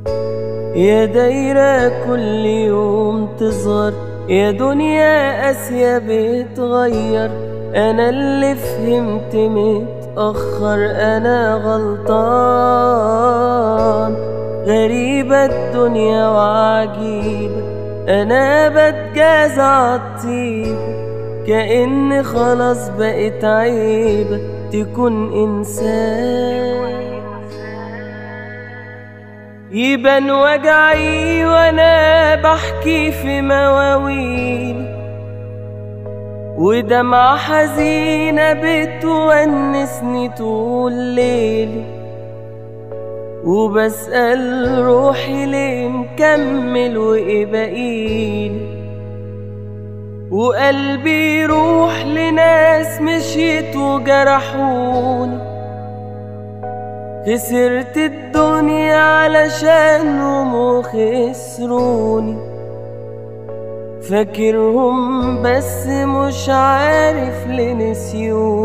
يا دايرة كل يوم تصغر يا دنيا قاسية بتغير أنا اللي فهمت متأخر أنا غلطان غريبة الدنيا وعجيبة أنا بتجازى عالطيبة كأن خلاص بقت عيبة تكون إنسان يبان وجعي وانا بحكي في مواويل ودمعة حزينة بتونسني طول ليلي وبسأل روحي ليه مكمل وايه بقيلي وقلبي يروح لناس مشيت وجرحوني خسرت الدنيا علشانهم وخسروني فاكرهم بس مش عارف لنسيوني